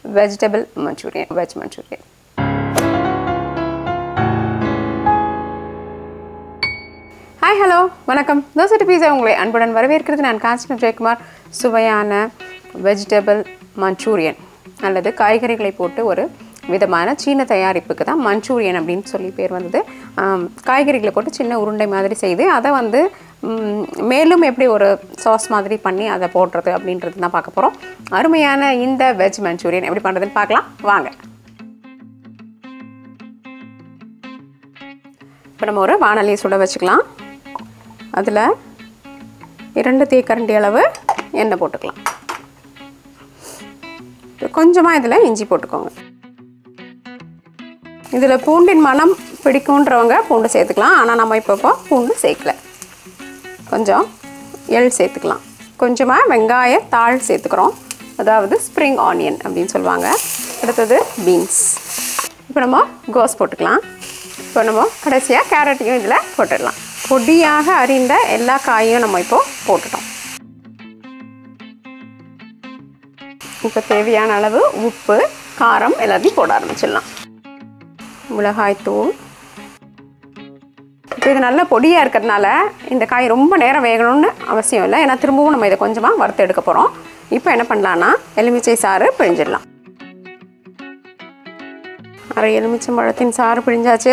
vegetable manchurian veg manchurian hi hello வணக்கம் தோசை பீஸா உங்களை அன்புடன் வரவேற்கிறது நான் காஞ்சனா ஜெயக்குமார் சுவையான வெஜிடபிள் மஞ்சூரியன் அல்லது காய்கறிகளை போட்டு ஒரு விதமான சீன தயாரிப்புக்கு தான் மஞ்சூரியன் அப்படின்னு சொல்லி பேர் வந்தது ஆம், காய்கறிகளை போட்டு சின்ன உருண்டை மாதிரி செய்து அதை வந்து ம், மேலும் எப்படி ஒரு சாஸ் மாதிரி பண்ணி அதை போடுறது அப்படின்றது தான் பார்க்க போகிறோம் அருமையான இந்த வெஜ் மஞ்சூரியன் எப்படி பண்ணுறதுன்னு பார்க்கலாம் வாங்க இப்போ நம்ம ஒரு வானலியை சுட வச்சுக்கலாம் அதில் இரண்டு தேக்கரண்டி அளவு எண்ணெய் போட்டுக்கலாம் கொஞ்சமாக இதில் இஞ்சி போட்டுக்கோங்க இதில் பூண்டின் மனம் பிடிக்குன்றவங்க பூண்டு சேர்த்துக்கலாம் ஆனால் நம்ம இப்போ இப்போ பூண்டு சேர்க்கல கொஞ்சம் எள் சேர்த்துக்கலாம் கொஞ்சமாக வெங்காய தாள் சேர்த்துக்கிறோம் அதாவது ஸ்ப்ரிங் ஆனியன் அப்படின்னு சொல்லுவாங்க அடுத்தது பீன்ஸ் இப்போ நம்ம கோஸ் போட்டுக்கலாம் இப்போ நம்ம கடைசியாக கேரட்டையும் இதில் போட்டுடலாம் பொடியாக அறிந்த எல்லா காயும் நம்ம இப்போ போட்டுட்டோம் இப்போ தேவையான அளவு உப்பு காரம் எல்லாத்தையும் போட ஆரம்பிச்சிடலாம் மிளகாய்த்தூள் இப்போ இது நல்ல பொடியாக இருக்கிறதுனால இந்த காய் ரொம்ப நேரம் வேகணும்னு அவசியம் இல்லை ஏன்னா திரும்பவும் நம்ம இதை கொஞ்சமாக வறுத்து எடுக்க போகிறோம் இப்போ என்ன பண்ணலான்னா எலுமிச்சை சாறு பிழிஞ்சிடலாம் அரை எலுமிச்சம்பழத்தின் சாறு பிழிஞ்சாச்சு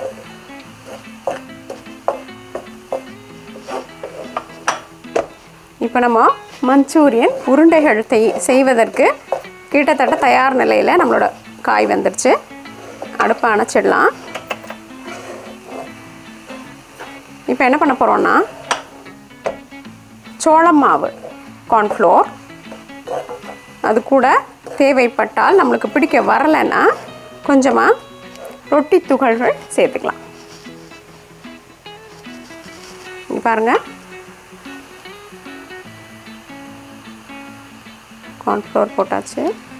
இப்போ நம்ம மஞ்சூரியன் உருண்டைகள் செய் செய்வதற்கு கிட்டத்தட்ட தயார் நிலையில் நம்மளோட காய் வந்துடுச்சு அடுப்பை அணைச்சிடலாம் இப்போ என்ன பண்ண போகிறோன்னா சோளம் மாவு கார்ன்ஃப்ளோர் அது கூட தேவைப்பட்டால் நம்மளுக்கு பிடிக்க வரலைன்னா கொஞ்சமாக ரொட்டி துகள்கள் சேர்த்துக்கலாம் இங்க பாருங்க கார்ன்ஃப்ளோர் போட்டாச்சு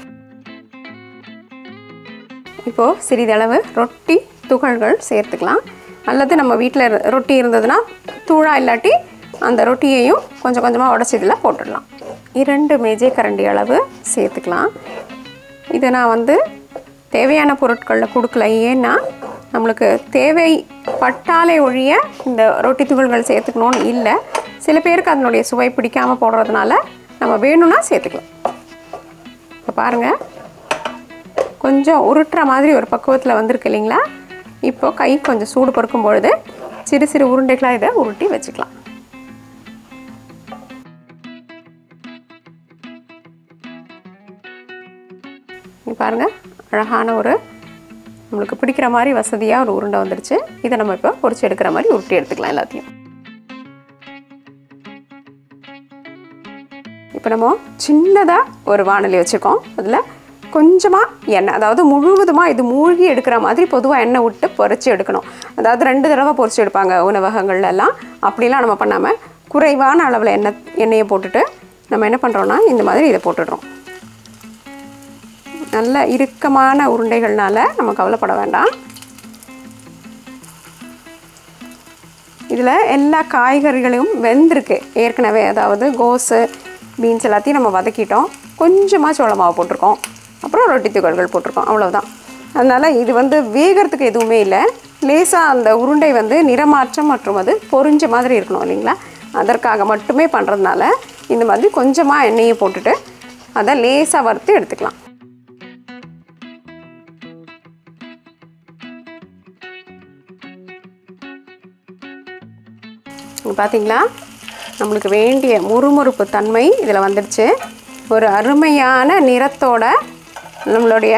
இப்போது சிறிதளவு ரொட்டி துகள்கள் சேர்த்துக்கலாம் அல்லது நம்ம வீட்டில் ரொட்டி இருந்ததுன்னா தூளா இல்லாட்டி அந்த ரொட்டியையும் கொஞ்சம் கொஞ்சமாக உடச்சி இதில் போட்டுடலாம் இரண்டு மேஜை கரண்டி அளவு சேர்த்துக்கலாம் இதை நான் வந்து தேவையான பொருட்களில் கொடுக்கல ஏன்னா நம்மளுக்கு தேவை பட்டாலே ஒழிய இந்த ரொட்டி துகள்கள் சேர்த்துக்கணும்னு இல்லை சில பேருக்கு அதனுடைய சுவை பிடிக்காமல் போடுறதுனால நம்ம வேணும்னா சேர்த்துக்கலாம் இப்போ பாருங்கள் கொஞ்சம் உருட்டுற மாதிரி ஒரு பக்குவத்தில் வந்திருக்கு இல்லைங்களா இப்போ கை கொஞ்சம் சூடு பொறுக்கும் பொழுது சிறு சிறு உருண்டைகளாக இதை உருட்டி வச்சுக்கலாம் இங்க பாருங்க அழகான ஒரு நம்மளுக்கு பிடிக்கிற மாதிரி வசதியாக ஒரு உருண்டை வந்துடுச்சு இதை நம்ம இப்போ பொரிச்சு எடுக்கிற மாதிரி உருட்டி எடுத்துக்கலாம் எல்லாத்தையும் இப்போ நம்ம சின்னதாக ஒரு வானொலி வச்சுருக்கோம் அதில் கொஞ்சமாக எண்ணெய் அதாவது முழுவதுமாக இது மூழ்கி எடுக்கிற மாதிரி பொதுவாக எண்ணெய் விட்டு பொரிச்சு எடுக்கணும் அதாவது ரெண்டு தடவை பொரிச்சு எடுப்பாங்க உணவகங்கள்ல எல்லாம் அப்படிலாம் நம்ம பண்ணாமல் குறைவான அளவில் எண்ணெய் எண்ணெயை போட்டுட்டு நம்ம என்ன பண்ணுறோன்னா இந்த மாதிரி இதை போட்டுடுறோம் நல்ல இறுக்கமான உருண்டைகள்னால நம்ம கவலைப்பட வேண்டாம் இதில் எல்லா காய்கறிகளையும் வெந்திருக்கு ஏற்கனவே அதாவது கோஸு பீன்ஸ் எல்லாத்தையும் நம்ம வதக்கிட்டோம் கொஞ்சமாக சோள மாவு போட்டிருக்கோம் அப்புறம் ரொட்டி துகள்கள் போட்டிருக்கோம் அவ்வளவுதான் அதனால் இது வந்து வேகிறதுக்கு எதுவுமே இல்லை லேசாக அந்த உருண்டை வந்து நிறமாற்றம் மற்றும் அது பொரிஞ்ச மாதிரி இருக்கணும் இல்லைங்களா அதற்காக மட்டுமே பண்ணுறதுனால இந்த மாதிரி கொஞ்சமாக எண்ணெயை போட்டுட்டு அதை லேசாக வறுத்து எடுத்துக்கலாம் இங்க பார்த்தீங்களா நம்மளுக்கு வேண்டிய முறுமுறுப்பு தன்மை இதில் வந்துடுச்சு ஒரு அருமையான நிறத்தோட நம்மளுடைய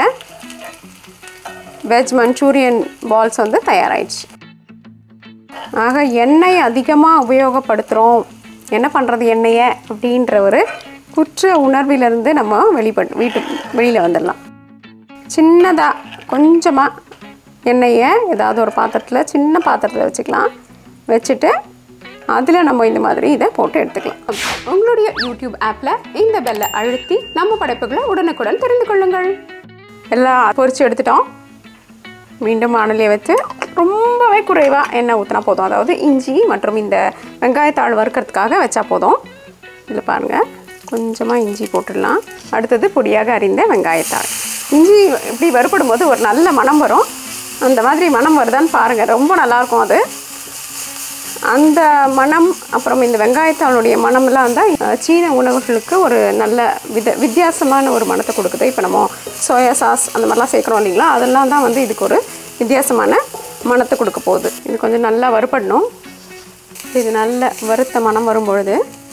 வெஜ் மஞ்சூரியன் பால்ஸ் வந்து தயாராகிடுச்சு ஆக எண்ணெய் அதிகமாக உபயோகப்படுத்துகிறோம் என்ன பண்ணுறது எண்ணெயை அப்படின்ற ஒரு குற்ற உணர்விலிருந்து நம்ம வெளிப்பட் வீட்டு வெளியில் வந்துடலாம் சின்னதாக கொஞ்சமாக எண்ணெயை ஏதாவது ஒரு பாத்திரத்தில் சின்ன பாத்திரத்தில் வச்சுக்கலாம் வச்சுட்டு அதில் நம்ம இந்த மாதிரி இதை போட்டு எடுத்துக்கலாம் உங்களுடைய யூடியூப் ஆப்பில் இந்த பெல்லை அழுத்தி நம்ம படைப்புகளை உடனுக்குடன் தெரிந்து கொள்ளுங்கள் எல்லாம் பொரிச்சு எடுத்துட்டோம் மீண்டும் வானலியை வச்சு ரொம்பவே குறைவாக எண்ணெய் ஊற்றினா போதும் அதாவது இஞ்சி மற்றும் இந்த வெங்காயத்தாள் வறுக்கிறதுக்காக வச்சா போதும் இதில் பாருங்கள் கொஞ்சமாக இஞ்சி போட்டுடலாம் அடுத்தது பொடியாக அரிந்த வெங்காயத்தாள் இஞ்சி இப்படி வறுபடும் போது ஒரு நல்ல மணம் வரும் அந்த மாதிரி மணம் வருதான்னு பாருங்கள் ரொம்ப நல்லாயிருக்கும் அது அந்த மணம் அப்புறம் இந்த வெங்காயத்தாளுடைய மணம்லாம் தான் அஹ், சீன உணவுகளுக்கு ஒரு நல்ல வித வித்தியாசமான ஒரு மணத்தை கொடுக்குது இப்போ நம்ம சோயா சாஸ் அந்த மாதிரிலாம் சேர்க்குறோம் இல்லைங்களா அதெல்லாம் தான் வந்து இதுக்கு ஒரு வித்தியாசமான மணத்தை கொடுக்க போகுது இது கொஞ்சம் நல்லா வறுபடணும் இது நல்ல வறுத்த மணம் வரும்பொழுது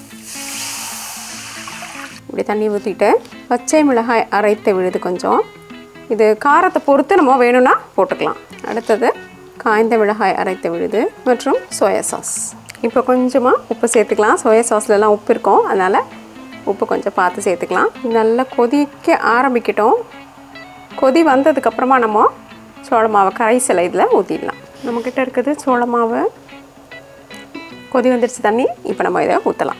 இப்படி தண்ணி ஊற்றிட்டு பச்சை மிளகாய் அரைத்த விழுது கொஞ்சம் இது காரத்தை பொறுத்து நம்ம வேணும்னா போட்டுக்கலாம் அடுத்தது காய்ந்த மிளகாய் அரைத்த விழுது மற்றும் சோயா சாஸ் இப்போ கொஞ்சமாக உப்பு சேர்த்துக்கலாம் சோயா சாஸ்லலாம் உப்பு இருக்கும் அதனால் உப்பு கொஞ்சம் பார்த்து சேர்த்துக்கலாம் நல்லா கொதிக்க ஆரம்பிக்கட்டும் கொதி வந்ததுக்கப்புறமா நம்ம சோள மாவை கரைசலை இதில் ஊற்றிடலாம் நம்மக்கிட்ட இருக்குது சோள மாவு கொதி வந்துடுச்சு தண்ணி இப்போ நம்ம இதை ஊற்றலாம்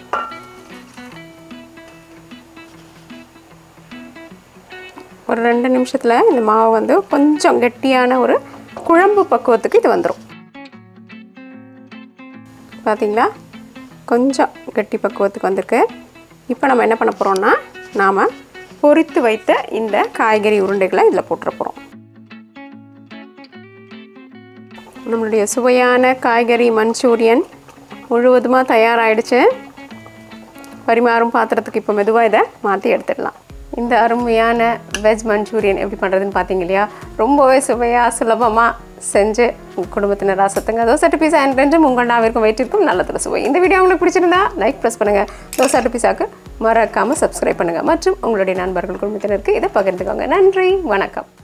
ஒரு ரெண்டு நிமிஷத்தில் இந்த மாவு வந்து கொஞ்சம் கெட்டியான ஒரு குழம்பு பக்குவத்துக்கு இது வந்துடும் பார்த்தீங்களா கொஞ்சம் கெட்டி பக்குவத்துக்கு வந்திருக்கு இப்போ நம்ம என்ன பண்ண போகிறோம்னா நாம் பொரித்து வைத்த இந்த காய்கறி உருண்டைகளை இதில் போட்டுற போகிறோம் நம்மளுடைய சுவையான காய்கறி மஞ்சூரியன் முழுவதுமாக தயாராகிடுச்சு பரிமாறும் பாத்திரத்துக்கு இப்போ மெதுவாக இதை மாற்றி எடுத்துடலாம் இந்த அருமையான வெஜ் மஞ்சூரியன் எப்படி பண்ணுறதுன்னு பார்த்தீங்க இல்லையா ரொம்பவே சுவையாக சுலபமாக செஞ்சு உங்கள் குடும்பத்தினர் ரசத்துங்க தோசை பீஸா என்றும் உங்கள் நாவிற்கும் வயிற்றிற்கும் நல்லதுல சுவை இந்த வீடியோ உங்களுக்கு பிடிச்சிருந்தா லைக் ப்ரெஸ் பண்ணுங்கள் தோசை பீஸாக்கு மறக்காமல் சப்ஸ்கிரைப் பண்ணுங்கள் மற்றும் உங்களுடைய நண்பர்கள் குடும்பத்தினருக்கு இதை பகிர்ந்துக்கோங்க நன்றி வணக்கம்